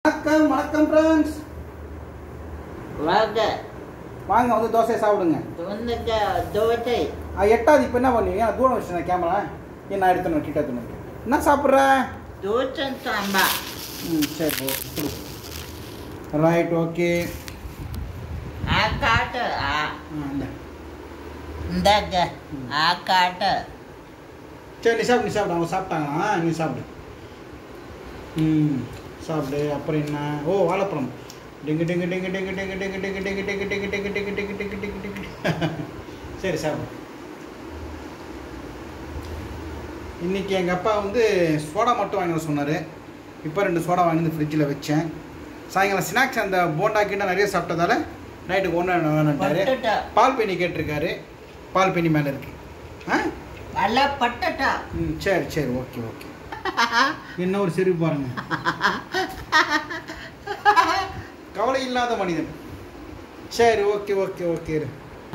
வணக்கம் வணக்கம் ஃப்ரெண்ட்ஸ் வாங்க வாங்க வந்து தோசை சாப்பிடுங்க துவந்துக்க தோசை ஆ, எட்டாவது இப்போ என்ன பண்ணுவீங்க நான் தூரம் வச்சுருந்தேன் கேமரா ஏன் நான் எடுத்துன்னு கிட்ட எடுத்துன்னு என்ன சாப்பிட்ற தோசை சாம்பார் ம் சரி ஓகே ரைட் ஓகே ஆ காட்டு ஆ இந்த இந்தாங்க ஆ காட்டு சரி நீ சாப்பிடு நீ சாப்பிடு அவங்க சாப்பிட்டாங்களா நீ சாப்பிடு ம் சாப்பிடு அப்புறம் என்ன ஓ வாழைப்பழம் டிங்கு டிங்கு டிங்கு டிங்கு டிங்கு டிங்கு டிங்கு டிங்கு டிங்கு டிங்கு டிங்கு டிங்கு டிங்கு டிங்கு டிங்கு டிங்கு சரி சாப்பிடு இன்னைக்கு எங்கள் அப்பா வந்து சோடா மட்டும் வாங்கி வர சொன்னார் இப்போ ரெண்டு சோடா வாங்கி வந்து ஃப்ரிட்ஜில் வச்சேன் சாயங்காலம் ஸ்நாக்ஸ் அந்த போண்டா கிட்ட நிறைய சாப்பிட்டதால நைட்டுக்கு ஒன்று வேணுன்ட்டாரு பட்டுட்டா பால் பெனி கேட்டிருக்காரு பால் பெனி மேலே இருக்கு ஆ நல்லா பட்டுட்டா ம் சரி சரி ஓகே ஓகே என்ன ஒரு சிரிப்பு பாருங்க கவலை இல்லாத மனிதன் சரி ஓகே ஓகே ஓகே இரு.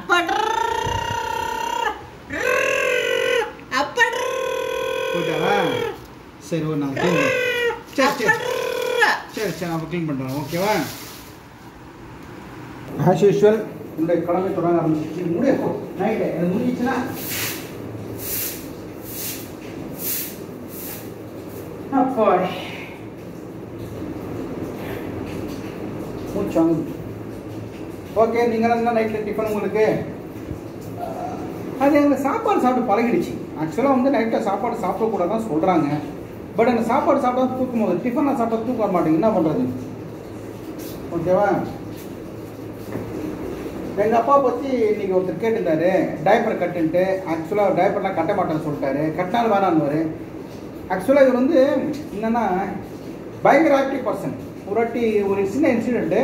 போயிட்டாரா சரி ஒரு நாள் க்ளீன் சரி சரி சரி சரி நான் க்ளீன் பண்ணுறேன் ஓகேவா ஆஸ் யூஷுவல் உங்களுடைய கடமை தொடங்க ஆரம்பிச்சிச்சு முடிய போ நைட்டு அது முடிஞ்சிச்சுன்னா அப்பாடி மூச்சு வாங்குது ஓகே நீங்கள் என்ன நைட்டில் டிஃபன் உங்களுக்கு அஹ், அது எங்களுக்கு சாப்பாடு சாப்பிட்டு பழகிடுச்சு ஆக்சுவலாக வந்து நைட்டில் சாப்பாடு சாப்பிடக்கூடாதான் சொல்கிறாங்க பட் அந்த சாப்பாடு சாப்பிட்டா தூக்கும் போது டிஃபனில் சாப்பிட்டா தூக்க வர மாட்டேங்குது என்ன பண்ணுறது ஓகேவா எங்கள் அப்பா பற்றி இன்னைக்கு ஒருத்தர் கேட்டிருந்தாரு டைப்பர் கட்டுன்ட்டு ஆக்சுவலாக டைப்பர்லாம் கட்ட மாட்டேன்னு சொல்லிட்டாரு கட்டினாலும் வேணான்னு ஆக்சுவலாக இவர் வந்து என்னன்னா பயங்கர ஆக்டிவ் பர்சன் ஒரு வாட்டி ஒரு சின்ன இன்சிடென்ட்டு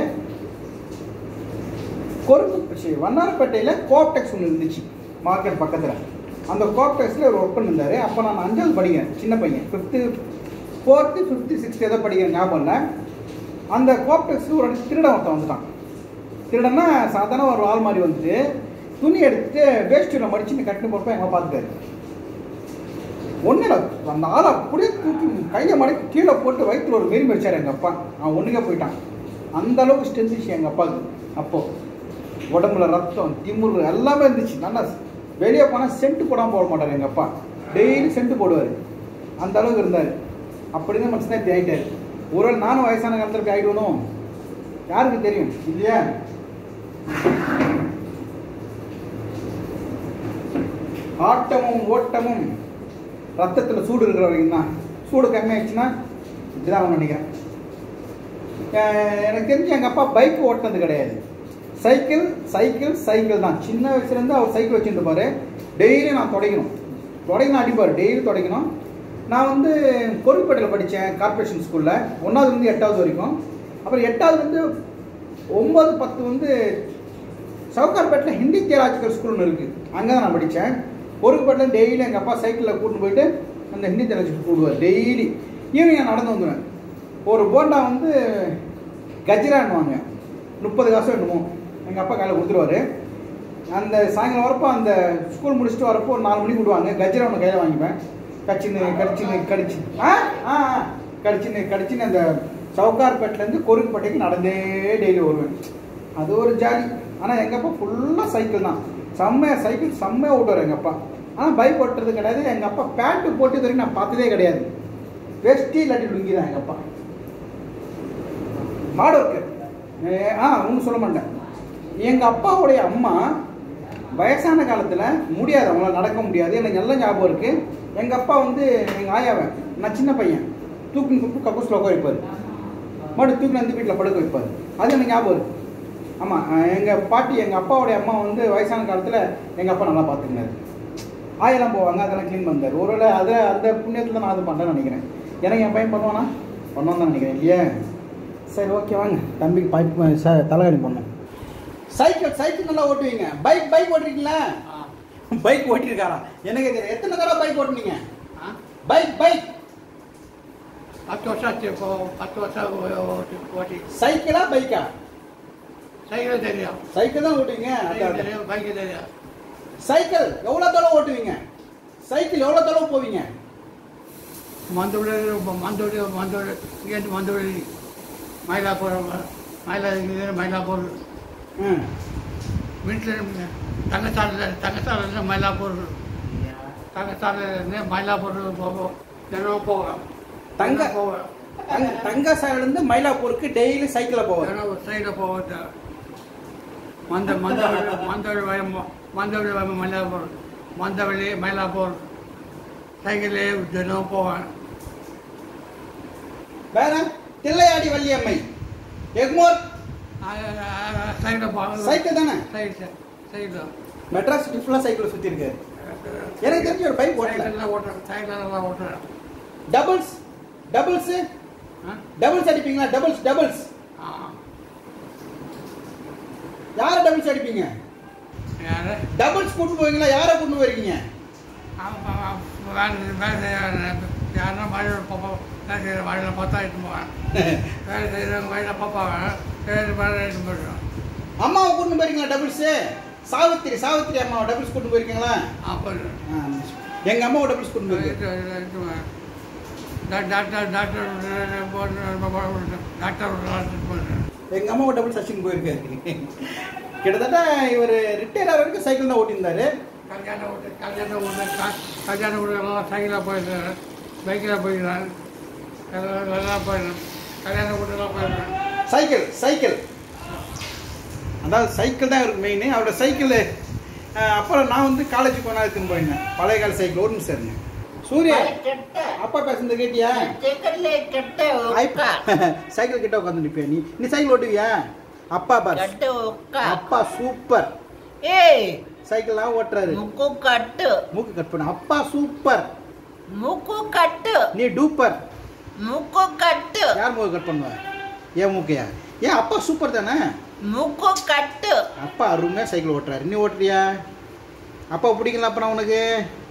கொருக்கு வண்ணாரப்பேட்டையில் கோப்டெக்ஸ் ஒன்று இருந்துச்சு மார்க்கெட் பக்கத்தில் அந்த கோப்டெக்ஸில் ஒரு ஒர்க் பண்ணியிருந்தாரு அப்போ நான் அஞ்சாவது படிக்கிறேன் சின்ன பையன் ஃபிஃப்த்து ஃபோர்த்து ஃபிஃப்த்து சிக்ஸ்த்து ஏதோ படிக்கிறேன் ஞாபகம் இல்லை அந்த கோப்டெக்ஸில் ஒரு திருடன் ஒருத்தன் வந்துட்டான் திருடன்னா சாதாரண ஒரு ஆள் மாதிரி வந்துட்டு துணி எடுத்து வேஷ்டியில் மடிச்சு கட்டின்னு போகிறப்ப எங்களை பார்த்துட்டாரு ஒன்றும் இல்லை அந்த ஆளை அப்படியே தூக்கி கையை மடக்கி கீழே போட்டு வயிற்றுல ஒரு மெரி மடிச்சார் எங்கள் அப்பா அவன் ஒன்றுக்கே போயிட்டான் அந்த அளவுக்கு ஸ்ட்ரென்த் இருந்துச்சு எங்கள் அப்பாவுக்கு அப்போது உடம்புல ரத்தம் திமுரு எல்லாமே இருந்துச்சு நல்லா வெளியே போனால் சென்ட் போடாமல் போட மாட்டார் எங்கள் அப்பா டெய்லி சென்ட் போடுவார் அந்த அளவுக்கு இருந்தார் அப்படி தான் மனுஷன் இப்படி ஆகிட்டார் ஒருவேளை நானும் வயசான காலத்தில் இப்படி ஆகிடுவனும் யாருக்கு தெரியும் இல்லையா ஆட்டமும் ஓட்டமும் ரத்தத்தில் சூடு இருக்கிற வரைக்கும் தான் சூடு கம்மியாயிடுச்சுன்னா இப்படிதான் அவன் நினைக்கிறேன் அஹ் எனக்கு தெரிஞ்சு எங்கள் அப்பா பைக் ஓட்டினது கிடையாது சைக்கிள் சைக்கிள் சைக்கிள் தான் சின்ன வயசுலேருந்து அவர் சைக்கிள் வச்சுட்டு இருப்பாரு டெய்லி நான் தொடங்கணும் தொடங்கணும் அடிப்பார் டெய்லி தொடங்கணும் நான் வந்து பொறுப்பேட்டையில் படித்தேன் கார்ப்பரேஷன் ஸ்கூலில் ஒன்றாவதுலேருந்து எட்டாவது வரைக்கும் அப்புறம் எட்டாவதுலேருந்து ஒம்பது பத்து வந்து சவுகார்பேட்டில் ஹிந்தி தியாலாஜிக்கல் ஸ்கூல்னு இருக்குது அங்கே தான் நான் படித்தேன் பொறுப்பேட்டில் டெய்லி எங்கள் அப்பா சைக்கிளில் கூட்டிட்டு போயிட்டு அந்த ஹிந்தி தியாலாஜிக்கல் கூடுவார் டெய்லி ஈவினிங் நான் நடந்து வந்துடுவேன் ஒரு போண்டா வந்து கஜ்ரான்னுவாங்க முப்பது காசு வேணுமோ எங்கள் அப்பா கையில் கொடுத்துருவாரு அந்த சாயங்காலம் வரப்போ அந்த ஸ்கூல் முடிச்சுட்டு வரப்போ ஒரு நாலு மணிக்கு விடுவாங்க கஜ்ரா ஒன்று கையில் வாங்கிப்பேன் கச்சின்னு கடிச்சின்னு கடிச்சு ஆ ஆ ஆ. கடிச்சின்னு கடிச்சின்னு அந்த சவுகார்பேட்டிலேருந்து கொருக்குப்பேட்டைக்கு நடந்தே டெய்லி வருவேன் அது ஒரு ஜாலி ஆனால் எங்கள் அப்பா ஃபுல்லாக சைக்கிள் தான் செம்மையாக சைக்கிள் செம்மையாக ஓட்டுவார் எங்கள் அப்பா ஆனால் பைக் ஓட்டுறது கிடையாது எங்கள் அப்பா பேண்ட்டு போட்டு இது வரைக்கும் நான் பார்த்ததே கிடையாது வெஸ்டி இல்லாட்டி லுங்கி தான் எங்கள் அப்பா ஹார்ட் ஒர்க்கு ஆ ஒன்றும் சொல்ல மாட்டேன் எங்கள் அப்பாவுடைய அம்மா வயசான காலத்தில் முடியாது அவங்களால நடக்க முடியாது எனக்கு நல்ல ஞாபகம் இருக்குது எங்கள் அப்பா வந்து எங்கள் ஆயாவை நான் சின்ன பையன் தூக்கின்னு கூப்பிட்டு கக்கூஸில் உட்கார வைப்பார் மறுபடியும் தூக்கின்னு வந்து வீட்டில் படுக்க வைப்பார் அது எனக்கு ஞாபகம் இருக்கு ஆமாம் எங்கள் பாட்டி எங்கள் அப்பாவுடைய அம்மா வந்து வயசான காலத்தில் எங்கள் அப்பா நல்லா பார்த்துக்கினாரு ஆயெல்லாம் போவாங்க அதெல்லாம் க்ளீன் பண்ணார் ஒருவேளை அதை அந்த புண்ணியத்தில் தான் நான் அது பண்ணுறேன்னு நினைக்கிறேன் எனக்கு என் பையன் பண்ணுவானா பண்ணுவான்னு தான் நினைக்கிறேன் இல்லையா சரி ஓகே வாங்க தம்பிக்கு பைப் சார் தலைகாணி பண்ணோம் சைக்கிள் சைக்கிள் நல்லா ஓட்டுவீங்க பைக் பைக் ஓட்டுறீங்களா பைக் ஓட்டிருக்காரா எனக்கு தெரியும் எத்தனை தடவை பைக் ஓட்டுனீங்க பைக் பைக் பத்து வருஷம் ஆச்சு இப்போ பத்து வருஷம் ஓ- ஓட்டி ஓட்டி சைக்கிளா பைக்கா சைக்கிள் தெரியும் சைக்கிள் தான் ஓட்டுவீங்க அதான், சைக்கிள் அதான். தெரியும் பைக்கு தெரியும் சைக்கிள் எவ்வளோ தடவை ஓட்டுவீங்க சைக்கிள் எவ்வளோ தடவை போவீங்க மந்தோடு மந்தோடு மந்தோடு இங்கேருந்து மந்தோடு மயிலாப்பூர் மயிலா மயிலாப்பூர் ம் வீட்டில் தங்கச்சாலையில் தங்கச்சாலையில் மயிலாப்பூர் தங்கச்சாலையிலேருந்து மயிலாப்பூர் போவோம் தினம் போவேன் தங்க தினம் போவேன் தங்க தங்கசாலிலேருந்து மயிலாப்பூருக்கு டெய்லி சைக்கிளில் போவார் தினம் ஒரு சைடில் போவேன் மந்த மந்தவெளி மந்தவெளி வயம் மந்தவெளி வயம் மயிலாப்பூர் மந்தவெளி மயிலாப்பூர் சைக்கிளே தினம் போவேன் வேற தில்லையாடி வள்ளியம்மை எக்மோர் சைடில் போவேன் சைக்கிள் தானே சைடு சைடில் மெட்ராஸ் சிட்டி ஃபுல்லாக சைக்கிள் சுற்றி இருக்காரு எனக்கு தெரிஞ்ச ஒரு பைக் ஓட்டல சைக்கிளில் ஓட்டுறேன் சைக்கிளில் ஓட்டுறேன் டபுள்ஸ் டபுள்ஸ் ஆ டபுள்ஸ் அடிப்பீங்களா டபுள்ஸ் டபுள்ஸ் ஆ யாரை டபுள்ஸ் அடிப்பீங்க யாரு டபுள்ஸ் கூட்டு போவீங்களா யாரை கூட்டு போயிருக்கீங்க யாருன்னா மழையில் பார்ப்போம் வேலை செய்கிற மழையில் பார்த்தா இட்டு போவேன் வேலை செய்கிறவங்க வயலில் பார்ப்பாங்க வேறு மழை இட்டு போயிடுவோம் அம்மாவை கூட்டு போயிருக்கீங்களா டபுள்ஸ் சாவித்திரி சாவித்திரி அம்மாவை டபுள்ஸ் கூட்டு போயிருக்கீங்களா ஆ போயிடுவேன் ஆ, எங்க அம்மாவை டபுள்ஸ் கூட்டு போயிருக்கேன் டாக்டர் டாக்டர் டாக்டர் போயிடுறேன் எங்க அம்மாவை டபுள்ஸ் அடிச்சுன்னு போயிருக்காரு கிட்டத்தட்ட இவர் ரிட்டையர் ஆகிற வரைக்கும் சைக்கிள் தான் ஓட்டியிருந்தாரு கல்யாண வீட்டு கல்யாண வீட்டு கல்யாண வீட்டுலாம் சைக்கிளில் போயிருக்கிறேன் பைக்கில் போயிருக்கிறேன் எல்லாம் எல்லாம் போயிடுறேன் கல்யாண வீட்டுலாம் போயிருக்கிறேன் சைக்கிள் சைக்கிள் அதாவது சைக்கிள் தான் இவருக்கு மெயின் அவரோட சைக்கிள் அப்புறம் நான் வந்து காலேஜுக்கு போனா எடுத்துன்னு போயிருந்தேன் பழைய கால சைக்கிள் ஒரு நிமிஷம் இருங்க சூர்யா கெட்ட அப்பா பேசுனது கேட்டியா சைக்கிள்ல கெட்ட ஐப்- உக்கா சைக்கிள் கிட்ட உட்காந்து நிப்பியா நீ நீ சைக்கிள் ஓட்டுவியா அப்பா பாரு கெட்ட உக்கா அப்பா சூப்பர் ஏய் சைக்கிள்லாம் ஓட்டுறாரு முக்கு கட்டு மூக்கு கட் பண்ண அப்பா சூப்பர் முக்கு கட்டு நீ டூப்பர் முக்கு கட்டு யார் மூக்கு கட் பண்ணுவ ஏன் மூக்கையா ஏன் அப்பா சூப்பர் தானே முக்கு கட்டு அப்பா அருமையா சைக்கிள் ஓட்டுறாரு நீ ஓட்டுறியா அப்பா பிடிக்கல அப்ப நான் உனக்கு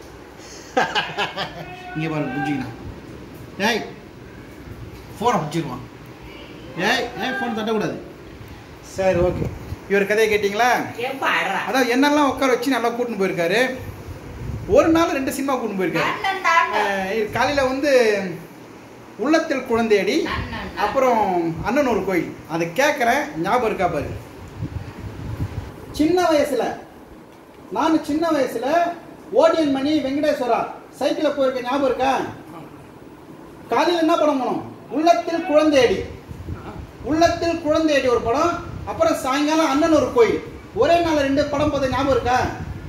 இங்க பாரு புடிச்சிக்கணும் ஏய் ஃபோனை பிடிச்சிருவான் ஏய் ஏய் ஃபோன் தட்டக்கூடாது சரி ஓகே இவர் கதையை கேட்டிங்களா ஏன் பாடுறா அதான் என்னெல்லாம் உட்கார வச்சு நல்லா கூட்டின்னு போயிருக்காரு ஒரு நாள் ரெண்டு சினிமா கூட்டின்னு போயிருக்காரு அண்ணன் தாண்டா. அஹ் காலையில வந்து உள்ளத்தில் குழந்தையடி அண்ணன். அப்புறம் அண்ணன் ஒரு கோயில் அதை கேட்குறேன் ஞாபகம் இருக்கா பாரு சின்ன வயசுல நான் சின்ன வயசுல ஓடியன் மணி வெங்கடேஸ்வரா சைக்கிளில் போயிருக்க ஞாபகம் இருக்கா காலையில் என்ன படம் போனோம் உள்ளத்தில் குழந்தையடி உள்ளத்தில் குழந்தையடி ஒரு படம் அப்புறம் சாயங்காலம் அண்ணன் ஒரு கோயில் ஒரே நாள் ரெண்டு படம் பார்த்த ஞாபகம் இருக்கா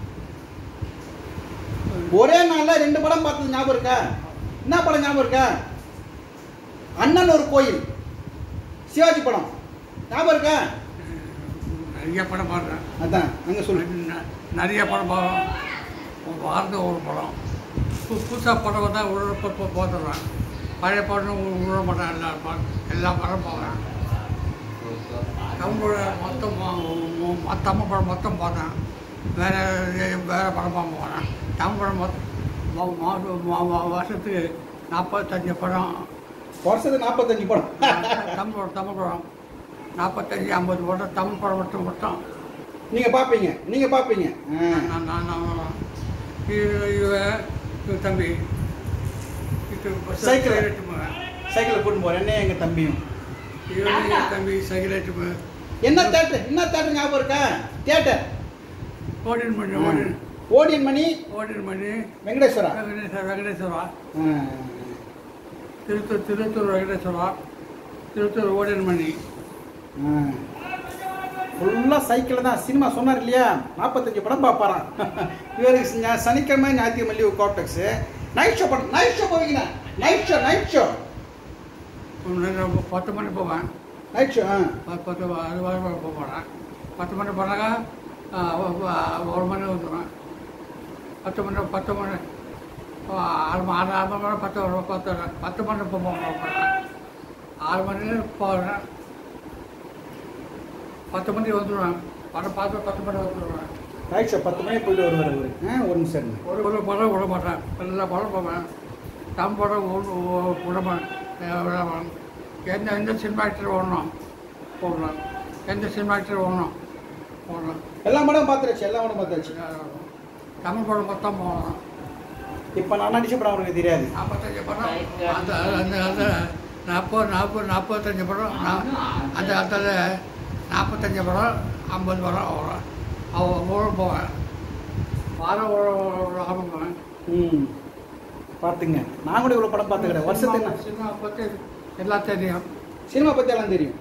ஒரே நாள்ல ரெண்டு படம் பார்த்தது ஞாபகம் இருக்கா என்ன படம் ஞாபகம் இருக்கா அண்ணன் ஒரு கோயில் சிவாஜி படம் ஞாபகம் இருக்கா நிறைய படம் பார்க்குறேன் அதான் அங்க சொல்லு ந- நிறைய படம் பார்ப்போம் ஒரு வாரத்துக்கு ஒரு படம் பு புதுசாக படம் வந்தால் உள்ள பார்த்துடுவேன் பழைய படம் உ- விட மாட்டேன் எல்லா படம் எல்லா படம் பார்க்குறேன் தமிழோட மொத்தம் மொ- மொ- தமிழ் படம் மொத்தம் பார்த்தேன் வேறு வேறு படம் பார்க்க போகிறேன் தமிழ் படம் மொத்தம் மொ- மொ- மொ- மொ- வருஷத்துக்கு நாற்பத்தஞ்சு படம் வருஷத்துக்கு நாற்பத்தஞ்சு படம் தமிழ் படம் தமிழ் படம் நாற்பத்தஞ்சு ஐம்பது படம் தமிழ் படம் மட்டும் மட்டும் நீங்க பாப்பீங்க நீங்க பாப்பீங்க ஆ. நான் நான் நான் இவ- இவ- இவ தம்பி இது பஸ் சைக்கிள். ஏறிட்டு போவேன். சைக்கிளில் கூட்டின்னு போறேன் என்ன எங்க தம்பியும் இவன் என் தம்பி சைக்கிள் ஏறிட்டு போவேன். என்ன தேட்டர் என்ன தேட்டர் ஞாபகம் இருக்கா theatre Odeon Mani Odeon Odeon Mani Odeon Mani Venkateswara Venkateswara Venkateswara ஆ. திருத்தூர் திருத்தூர் வெங்கடேஸ்வரா திருத்தூர் ஓடின் மணி ஃபுல்லாக சைக்கிளில் தான் சினிமா சொன்னார் இல்லையா நாற்பத்தஞ்சு படம் பார்ப்பாராம் இவருக்கு ஞா- சனிக்கிழமை ஞாயிற்றுக்கிழமை லீவு காப்டெக்ஸு நைட் ஷோ படம் நைட் ஷோ போவீங்களா நைட் ஷோ நைட் ஷோ ஒரு நேரம் பத்து மணி போவேன் நைட் ஷோ ஆ பத்து பத்து அது வரை போக போகிறேன் பத்து மணி போனாக்கா ஆ, ஒ- ஒ- ஒரு மணி வந்துடுவேன் பத்து மணி பத்து மணி ஆ, ஆறு மணி ஆறு ஆறு மணி பத்து வரும் பத்து வரும். பத்து மணி இப்போ போகிறேன் ஆறு மணி போகிறேன் பத்து மணிக்கு வந்துடுவேன் படம் பார்த்து பத்து மணி வந்துடுவேன் நைட் ஷோ பத்து மணிக்கு போயிட்டு வருவார் அவரு ஆ ஒரு நிமிஷம் இருங்க ஒரு ஒரு படம் விட மாட்டேன் எல்லா படம் போவேன் தம் படம் ஒரு- ஒரு- விட மாட்டேன் விட மாட்டேன். எந்த எந்த சினிமா ஆக்டர் ஓடணும் போடலாம் எந்த சினிமா ஆக்டர் ஓடணும் போடலாம் எல்லா படம் பார்த்துருச்சு எல்லா படம் பார்த்தாச்சு தமிழ் படம் மொத்தம் போகணும் இப்போ நான் நடிச்ச படம் அவருக்கு தெரியாது நாற்பத்தஞ்சு படம் அந்த அந்த அந்த நாற்பது நாற்பது நாற்பத்தஞ்சு படம் நான் அந்த காலத்தில் நாற்பத்தஞ்சு படம் ஐம்பது படம் வரும் அவன் ஊழல் போவேன் வாரம் ஒரு ஒரு ஆரம்பம் போவேன் ம் பார்த்துங்க நான் கூட இவ்வளோ படம் பார்த்துக்கிறேன் வருஷத்துக்கு நான் சினிமா பற்றி எல்லாம் தெரியும் சினிமா பற்றி எல்லாம் தெரியும்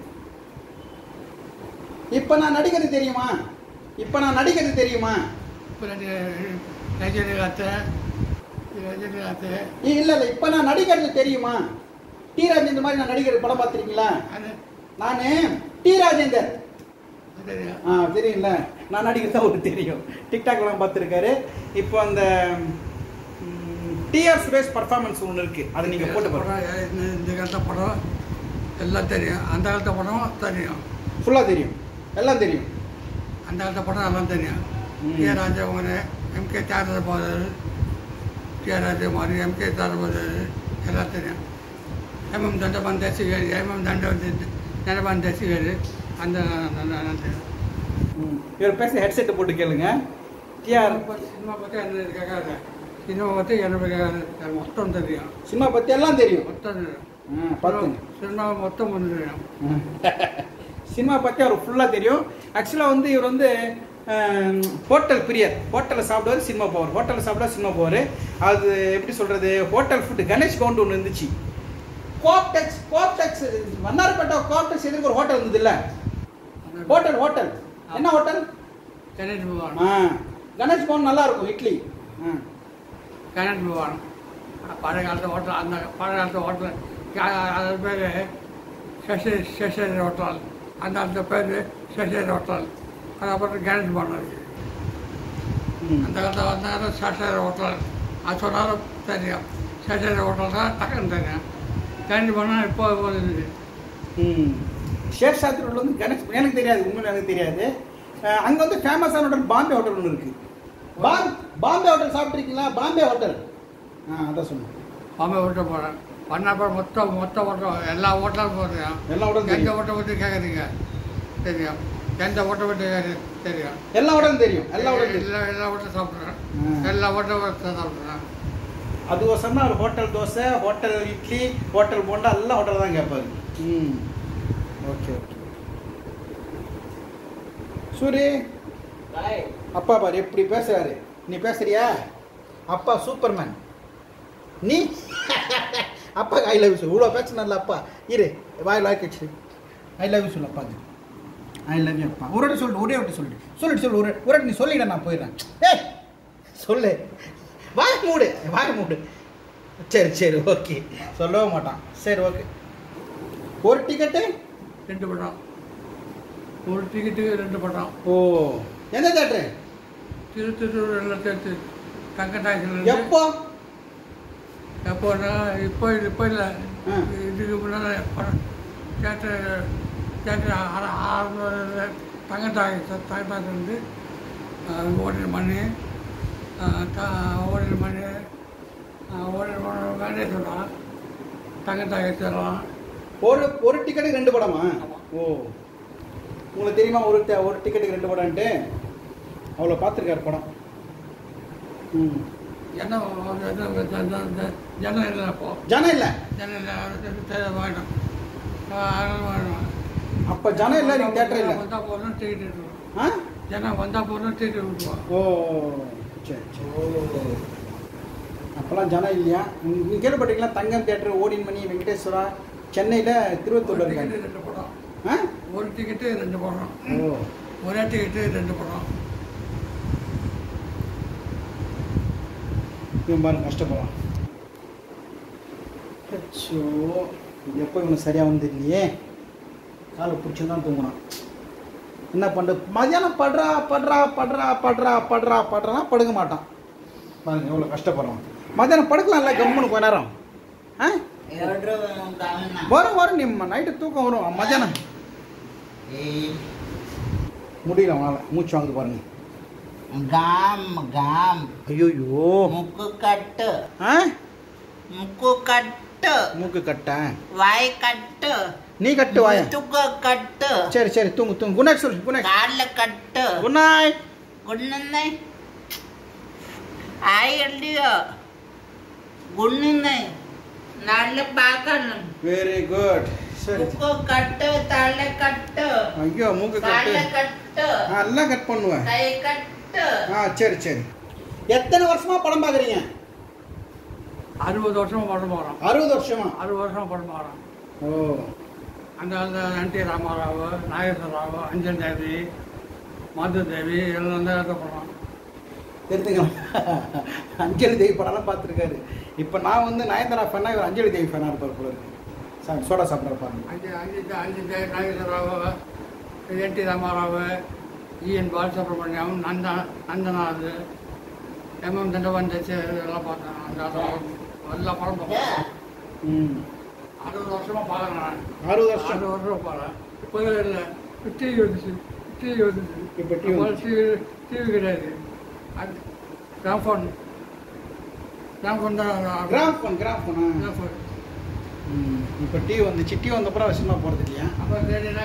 இப்போ நான் நடிக்கிறது தெரியுமா இப்போ நான் நடிக்கிறது தெரியுமா இப்போ ரஜினிகாந்த் ரஜினிகாந்த் இல்லை இல்லை இப்போ நான் நடிக்கிறது தெரியுமா டி ராஜேந்தர் மாதிரி நான் நடிக்கிறது படம் பார்த்துருக்கீங்களா அது நான் டி ராஜேந்தர் அது தெரியும் ஆ தெரியும்ல நான் நடிக்கிறது தான் அவருக்கு தெரியும் டிக்டாக்லாம் பார்த்துருக்காரு இப்போ அந்த டிஆர் சுரேஷ் பர்ஃபார்மன்ஸ் ஒன்று இருக்கு அது நீங்கள் போட்டு பாருங்க படம் இந்த- இந்த காலத்து படம் எல்லாம் தெரியும் அந்த காலத்து படம் தெரியும் ஃபுல்லாக தெரியும் எல்லாம் தெரியும் அந்த காலத்து படம் எல்லாம் தெரியும் ம். T R Rajakumar M K Thyagaraja Bhagavathar T R Rajakumar M K தாரபாதர் எல்லாம் தெரியும் எம்எம் தண்டபான் தேசிகர் எம்எம் தண்ட தண்டபான் தேசிகர் அந்த அந்த- அந்த தெரியும் ம். இவர் பேச ஹெட்செட்டை போட்டு கேளுங்க டிஆர் சினிமா பற்றி என்ன கேட்காது சினிமா பற்றி என்ன கேட்காது எனக்கு மொத்தம் தெரியும் சினிமா பற்றி எல்லாம் தெரியும் மொத்தம் தெரியும் ஆ பார்த்துங்க சினிமா மொத்தம் ஒன்று தெரியும் சினிமா பற்றி அவர் ஃபுல்லாக தெரியும் ஆக்சுவலாக வந்து இவர் வந்து ஹோட்டல் பிரியர் ஹோட்டலில் சாப்பிடுவார் சினிமா போவார் ஹோட்டலில் சாப்பிடுவார் சினிமா போவார் அது எப்படி சொல்கிறது ஹோட்டல் ஃபுட்டு கணேஷ் கவுண்ட் ஒன்று இருந்துச்சு கோப்டெக்ஸ் கோப்டெக்ஸ் வண்ணாரப்பேட்டை கோப்டெக்ஸ் எதிர்க்கு ஒரு ஹோட்டல் இருந்தது இல்லை ஹோட்டல் ஹோட்டல் என்ன ஹோட்டல் கணேஷ் பகவான் ஆ கணேஷ் பவன் நல்லா இருக்கும் இட்லி ஆ கணேஷ் பகவான் பழைய காலத்து ஹோட்டல் அந்த பழைய காலத்து ஹோட்டல் அது பேர் சசி சசேரி ஹோட்டல் அந்த அந்த பேர் சசேரி ஹோட்டல் அதுக்கப்புறம் கணேஷ் பவன் இருக்கு ம். அந்த காலத்தில் வந்தாலும் சசேரி ஹோட்டல் அது சொன்னாலும் தெரியும் சசேரி ஹோட்டல் தான் டக்குன்னு தெரியும் கணேஷ் பவன் இப்போ வந்து ம் ஷேர்ஷாத் ரோட்ல வந்து கணேஷ் எனக்கு தெரியாது உண்மையில எனக்கு தெரியாது அஹ் அங்க வந்து ஃபேமஸான ஹோட்டல் பாம்பே ஹோட்டல் ஒன்று இருக்கு பாம் பாம்பே ஹோட்டல் சாப்பிட்ருக்கீங்களா பாம்பே ஹோட்டல் ஆ அதான் சொன்னேன் பாம்பே ஹோட்டல் போகிறேன் பண்ணாப்பறம் மொத்தம் மொத்த ஹோட்டல் எல்லா ஹோட்டலும் போகிறேன் எல்லா ஹோட்டலும் எந்த தெரியும் ஹோட்டல் பற்றி கேட்குறீங்க தெரியும் எந்த ஹோட்டல் பற்றி கேட்குறது தெரியும் எல்லா ஹோட்டலும் தெரியும் எல்லா ஹோட்டலும் தெரியும் எல்லா எல்லா ஹோட்டலும் சாப்பிட்றேன் ஆ. எல்லா ஹோட்டலும் சாப்பிட்றேன் அது சொன்னா ஒரு hotel dosa hotel idli hotel bonda எல்லாம் ஹோட்டல் தான் கேட்பாரு ம் ஓகே ஓகே சூரி அப்பா பாரு எப்படி பேசுறாரு நீ பேசுறியா அப்பா சூப்பர்மேன் நீ அப்பா ஐ லவ் யூ இவ்வளோ பேசினார்ல அப்பா இரு வாயில் வாய்க்கு வச்சு ஐ லவ் யூ சொல்லு அப்பாங்க ஐ லவ் யூ அப்பா ஒரு வாட்டி சொல்லு ஒரே வாட்டி சொல்லு சொல்லிட்டு சொல்லு ஒரு ஒரு வாட்டி நீ சொல்லிட நான் போயிடுறேன் ஏய் சொல்லு வாய் மூடு வாய் மூடு சரி சரி ஓகே சொல்லவே மாட்டான் சரி ஓகே ஒரு டிக்கெட்டு ரெண்டு படம் ஒரு டிக்கெட்டுக்கு ரெண்டு படம் ஓ எந்த தேட்டரு திருத்தூர் எல்லாம் சேர்த்து தங்க டாக்ஸில் எப்போ எப்போனா இப்போ இப்போ இல்லை ஆ. இதுக்கு முன்னால் படம் தேட்டர் தேட்டர் ஆறு தங்க டாக்ஸ் தங்க டாக்ஸ் வந்து ஓடின மணி ஓடின மணி ஓடின மணி வேண்டிய சொல்லலாம் தங்க டாக்ஸ் சொல்லலாம் ஒரு ஒரு டிக்கெட்டுக்கு ரெண்டு படமா ஆமா. ஓ உங்களுக்கு தெரியுமா ஒரு ட- ஒரு டிக்கெட்டுக்கு ரெண்டு படம்ன்ட்டு அவ்வளோ பார்த்துருக்காரு படம் ம் என்ன ஜனம் இல்லை அப்போ ஜனம் இல்லை ஜனம் இல்லை வேணும் அதனால வேணும் அப்போ ஜனம் இல்லை நீங்கள் தேட்டர் இல்லை வந்தால் போகணும் டிக்கெட் எடுத்துருவோம் ஆ ஜனம் வந்தால் போகணும் டிக்கெட் விட்டுருவோம் ஓ சரி சரி அப்போல்லாம் ஜனம் இல்லையா நீங்கள் கேள்விப்பட்டீங்களா தங்கம் தேட்டர் ஓடின்மணி வெங்கடேஸ்வரா சென்னையில் திருவத்தூர்ல ஒரு இருக்காங்க டிக்கெட்டு ரெண்டு படம் ஆ ஒரு டிக்கெட்டு ரெண்டு படம் ஓ ஒரே டிக்கெட்டு ரெண்டு படம் இவன் பாருங்க கஷ்டப்படுறான் அச்சோ எப்போ இவனுக்கு சரியாக வந்து இல்லையே காலை பிடிச்சி தான் தூங்குனான் என்ன பண்ணுற மதியானம் படுறா படுறா படுறா படுறா படுறா படுறானா படுக்க மாட்டான் பாருங்க எவ்வளோ கஷ்டப்படுறான் மதியானம் படுக்கலாம்ல கம்முன்னு கொஞ்ச நேரம் ஆ ಎರಡು ಗಾಮನ வரும் வரும் நிம்ம நைட்டு தூக்கம் வரும் மதியானம் முடியல அவனால் மூச்சு வாங்குது பாருங்க ಗಾಮ್ ಗಾಮ್ ஐயோயோ ಮುಕ್ಕು ಕಟ್ಟು ஆ ಮುಕ್ಕು ಕಟ್ಟು மூக்கு கட்ட ವಾಯ್ ಕಟ್ಟು நீ கட்டு வாய ತುಗ್ಗ ಕಟ್ಟು சரி சரி தூங்கு தூங்கு குட் நைட் சொல்லு குட் நைட் ಕಾಲ ಕಟ್ಟು குட் நைட் ಗುಣ್ಣನ್ನೇ ಆಯ್ ಅಲ್ಲಿಯೋ ಗುಣ್ಣನ್ನೇ நல்ல பார்க்கணும் வெரி குட் சரி உப்பு கட்டு தலை கட்டு ஐயோ மூக்கு கட்டு காலை கட்டு ஆ, எல்லாம் கட் பண்ணுவேன் கை கட்டு ஆ சரி சரி எத்தனை வருஷமா படம் பார்க்குறீங்க அறுபது வருஷமா படம் போகிறோம் அறுபது வருஷமா அறுபது வருஷமா படம் போகிறோம் ஓ அந்த அந்த என் டி ராமாராவு நாகேஸ்வரராவு அஞ்சன் தேவி மது தேவி எல்லாம் தான் எடுத்த படம் எடுத்துக்கலாம் அஞ்சலி தேவி படம்லாம் பார்த்துருக்காரு இப்போ நான் வந்து நயன்தாரா ஃபேனா இவர் அஞ்சலி தேவி ஃபேனாக இருப்பார் போல இருக்கு சார் சோடா சாப்பிட்ற பாருங்க அஞ்சு அஞ்சு அஞ்சு தேவி நாகேஸ்வரராவு என் டி ராமாராவு இஎன் பாலசுப்ரமணியம் நந்தா நந்தநாத் எம்எம் தண்டவன் தச்சு இதெல்லாம் பார்த்தேன் அந்த அதெல்லாம் எல்லா படம் பார்த்தேன் ம் அறுபது வருஷமா பார்க்குறேன் நான் அறுபது வருஷம் அறுபது வருஷம் பார்க்குறேன் இப்போ இல்லை டிவி வந்துச்சு டிவி வந்துச்சு இப்ப TV வந்துச்சு. டிவி டிவி கிடையாது அது கிராம்ஃபோன் கிராம்ஃபோன் தான் கிராம் ஃபோன் கிராம் ஃபோனா கிராம்ஃபோன் ம் இப்போ டிவி வந்துச்சு டிவி வந்தப்புறம் சினிமா போகிறது இல்லையா அப்புறம் ரேடியோனா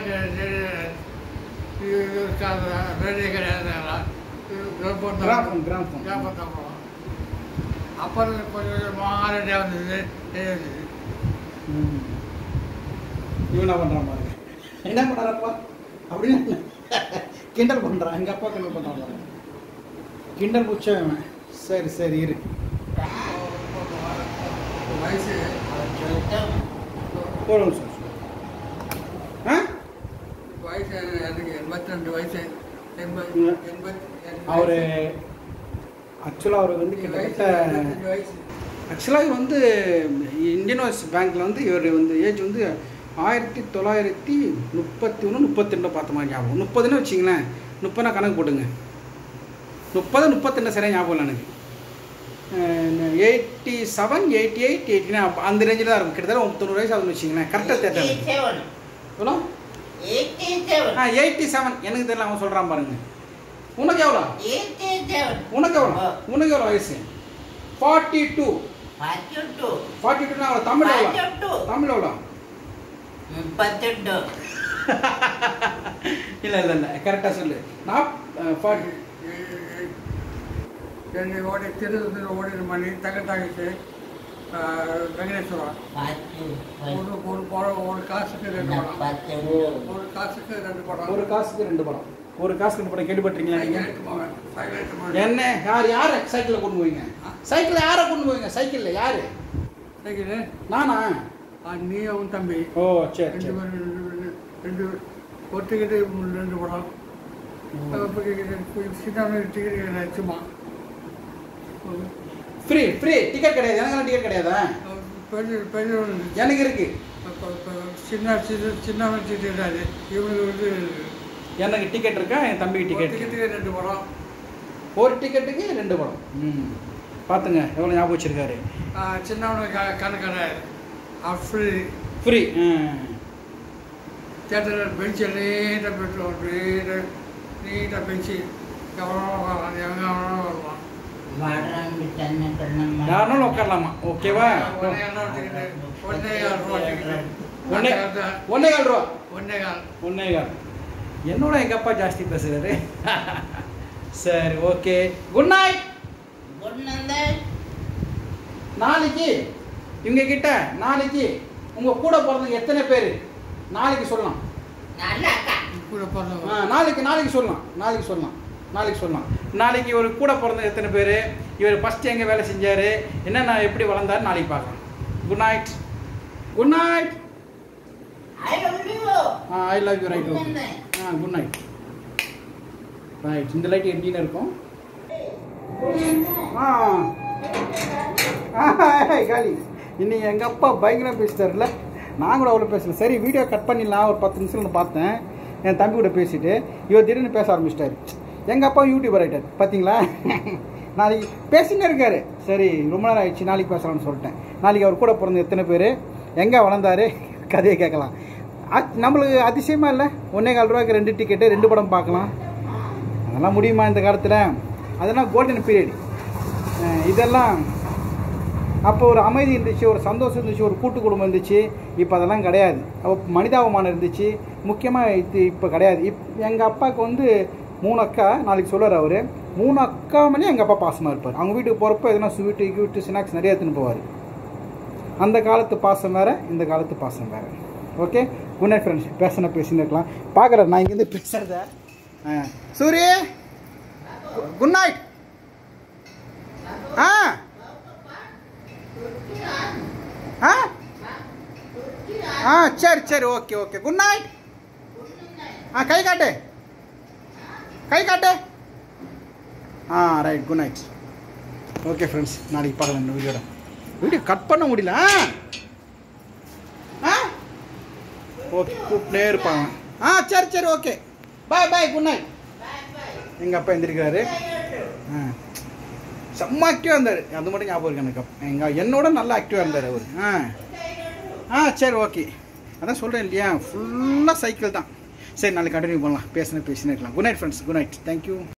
ரேடியோ கிடையாது gramophone gramophone gramophone gramophone தான் போவோம் அப்புறம் கொஞ்சம் ரேடியோ வந்தது ரேடியோ வந்தது ம் இவன் என்ன பண்ணுறான் பாருங்க என்ன பண்ணுறாப்பா அப்படின்னு கிண்டல் பண்ணுறான் எங்கள் அப்பா கிண்டல் பண்ணுறான் பாருங்க கிண்டல் முச்சம் இவன் சரி சரி இரு வயசு ஒரு நிமிஷம் ஆ வயசு எனக்கு எண்பத்தி ரெண்டு வயசு எண்பது ம். எண்பத்தி அவர் ஆக்சுவலாக அவர் வந்து கிட்டத்தட்ட வயசு ஆக்சுவலாக இவர் வந்து இந்தியன் ஓவர்ஸ் பேங்க்கில் வந்து இவர் வந்து ஏஜ் வந்து ஆயிரத்தி தொள்ளாயிரத்தி முப்பத்தி ஒன்று முப்பத்தி ரெண்டு பார்த்த மாதிரி ஞாபகம் முப்பதுன்னு வச்சிங்களேன் முப்பதுனா கணக்கு போட்டுங்க முப்பது முப்பத்திரெண்டு சரியாக ஞாபகம் இல்லை எனக்கு eighty seven eighty eight eighty அந்த ரேஞ்சில் தான் இருக்கும் கிட்டத்தட்ட தொண்ணூறு வயசு ஆகுதுன்னு வச்சிங்களேன் கரெக்டாக தேட்டர் செவன் எவ்வளோ எயிட்டி செவன் ஆ எயிட்டி செவன் எனக்கு தெரியல அவன் சொல்கிறான் பாருங்க உனக்கு எவ்வளோ எயிட்டி செவன் உனக்கு எவ்வளோ உனக்கு எவ்வளோ வயசு forty two forty two forty டூனா அவ்வளோ தமிழ் எவ்வளோ ஃபார்ட்டி டூ தமிழ் எவ்வளோ முப்பத்தெட்டு இல்லை இல்லை இல்லை கரெக்டாக சொல்லு நான் ஃபார்ட்டி என்னை ஓடி திருத்தத்தில் ஓடின மணி தகட்டாகிச்சு வெங்கடேஸ்வரா பத்து ஒரு ஒரு படம் ஒரு காசுக்கு ரெண்டு படம் பத்து ஒரு காசுக்கு ரெண்டு படம் ஒரு காசுக்கு ரெண்டு படம் ஒரு காசுக்கு ரெண்டு படம் கேள்விப்பட்டிருக்கீங்களா சைக்கிள் நீங்கள் எடுத்து போவேன் சைக்கிள் எடுத்து போவேன் என்ன யார் யாரை சைக்கிளில் கொண்டு போவீங்க சைக்கிளில் யாரை கொண்டு போவீங்க சைக்கிளில் யார் சைக்கிள் நானா நீ அவன் தம்பி ஓ சரி ரெண்டு சரி பேரும் ரெண்டு ரெண்டு ஒத்துக்கிட்டு ரெண்டு படம் சின்ன டிக்கெட் சும்மா ஃப்ரீ ஃப்ரீ டிக்கெட் கிடையாது எனக்கு டிக்கெட் கிடையாதா பெரிய பெரிய எனக்கு இருக்கு இப்போ இப்போ சின்ன சின்ன சின்ன டிக்கெட் இவனுக்கு வந்து எனக்கு டிக்கெட் இருக்கா என் தம்பிக்கு டிக்கெட் டிக்கெட்டுக்கு ரெண்டு படம் ஒரு டிக்கெட்டுக்கு ரெண்டு படம் ம் பார்த்துங்க எவ்வளோ ஞாபகம் வச்சிருக்காரு சின்னவனுக்கு க கணக்கடை ஃப்ரீ ஃப்ரீ தேட்டரில் பெஞ்சில் நீட்டாக பெட்ரோல் நீட்டாக நீட்டாக பெஞ்சு எவ்வளோ வரலாம் எங்கே எவ்வளோ வரலாம் வாடுறாங்க தன்னை கண்ணம்மா யாருனாலும் உட்காரலாமா ஓகேவா ஒன்னே கால் டிக்கெட்டு ஒன்னே கால் ரூபா டிக்கெட்டு ஒன்னே ஒன்னே கால் ரூபா ஒன்னே கால் ஒன்னே கால் என்னோட எங்கள் அப்பா ஜாஸ்தி பேசுகிறாரு சரி ஓகே குட் நைட் ஒன்னு நாளைக்கு இவங்க கிட்ட நாளைக்கு உங்கள் கூட பிறந்தவங்க எத்தனை பேர் நாளைக்கு சொல்லலாம் நல்லா அக்கா கூட பிறந்தவங்க ஆ, நாளைக்கு நாளைக்கு சொல்லலாம் நாளைக்கு சொல்லலாம் நாளைக்கு சொல்லலாம் நாளைக்கு இவர் கூட பிறந்த எத்தனை பேர் இவர் ஃபஸ்ட்டு எங்கே வேலை செஞ்சார் என்னென்ன எப்படி வளர்ந்தாரு நாளைக்கு பார்க்கலாம் good night good night I love you I love you right okay ஒன்னு ஆ குட் நைட் ரைட் இந்த லைட் எப்படின்னு இருக்கும் ஆ ஆ, காலி இன்னைக்கு எங்கள் அப்பா பயங்கரம் பேசிட்டார்ல நான் கூட அவ்வளோ பேசல சரி வீடியோ கட் பண்ணிடலாம் ஒரு பத்து நிமிஷம் வந்து பார்த்தேன் என் தம்பி கூட பேசிட்டு இவர் திடீர்னு பேச ஆரம்பிச்சிட்டாரு எங்கள் அப்பா யூடியூபர் ஆகிட்டார் பார்த்தீங்களா நாளைக்கு பேசினே இருக்காரு சரி ரொம்ப நேரம் ஆயிடுச்சு நாளைக்கு பேசலாம்னு சொல்லிட்டேன் நாளைக்கு அவர் கூட பிறந்த எத்தனை பேர் எங்கே வளர்ந்தாரு கதையை கேட்கலாம் அ- நம்மளுக்கு அதிசயமா இல்லை ஒன்றே கால் ரூபாய்க்கு ரெண்டு டிக்கெட்டு ரெண்டு படம் பார்க்கலாம் அதெல்லாம் முடியுமா இந்த காலத்தில் அதெல்லாம் கோல்டன் பீரியட் இதெல்லாம் அப்போ ஒரு அமைதி இருந்துச்சு ஒரு சந்தோஷம் இருந்துச்சு ஒரு கூட்டு குடும்பம் இருந்துச்சு இப்போ அதெல்லாம் கிடையாது அப்போ மனிதாபமானம் இருந்துச்சு முக்கியமாக இது இப்போ கிடையாது இப் எங்கள் அப்பாவுக்கு வந்து மூணு அக்கா நாளைக்கு சொல்லுவார் அவர் மூணு அக்கா மேலே எங்கள் அப்பா பாசமாக இருப்பார் அவங்க வீட்டுக்கு போகிறப்ப எதனா ஸ்வீட்டு கியூட்டு ஸ்நாக்ஸ் நிறைய எடுத்துன்னு போவார் அந்த காலத்து பாசம் வேறு இந்த காலத்து பாசம் வேறு ஓகே குட் நைட் ஃப்ரெண்ட்ஸ் பேசின பேசின்னு இருக்கலாம் பார்க்குறேன் நான் இங்கேருந்து பேசுகிறத சூரிய குட் நைட் ஆ ஆ ஆ சரி சரி ஓகே ஓகே குட் நைட் ஆ கை காட்டு கை காட்டு ஆ right good night okay friends நாளைக்கு பார்க்கலாம் இந்த வீடியோட வீடியோ கட் பண்ண முடியல ஆ ஆ ஓகே கூப்பிட்டே இருப்பாங்க ஆ சரி சரி okay bye bye good night எங்கள் அப்பா எந்திரிக்கிறாரு ஆ செம்ம ஆக்டிவாக இருந்தார் அது மட்டும் ஞாபகம் இருக்கு எனக்கு எங்கள் என்னோட நல்லா ஆக்டிவாக இருந்தார் அவர் ஆ ஆ சரி ஓகே அதான் சொல்கிறேன் இல்லையா ஃபுல்லாக சைக்கிள் தான் சரி நாளைக்கு கண்டினியூ பண்ணலாம் பேசினே பேசினே இருக்கலாம் good night friends good night thank you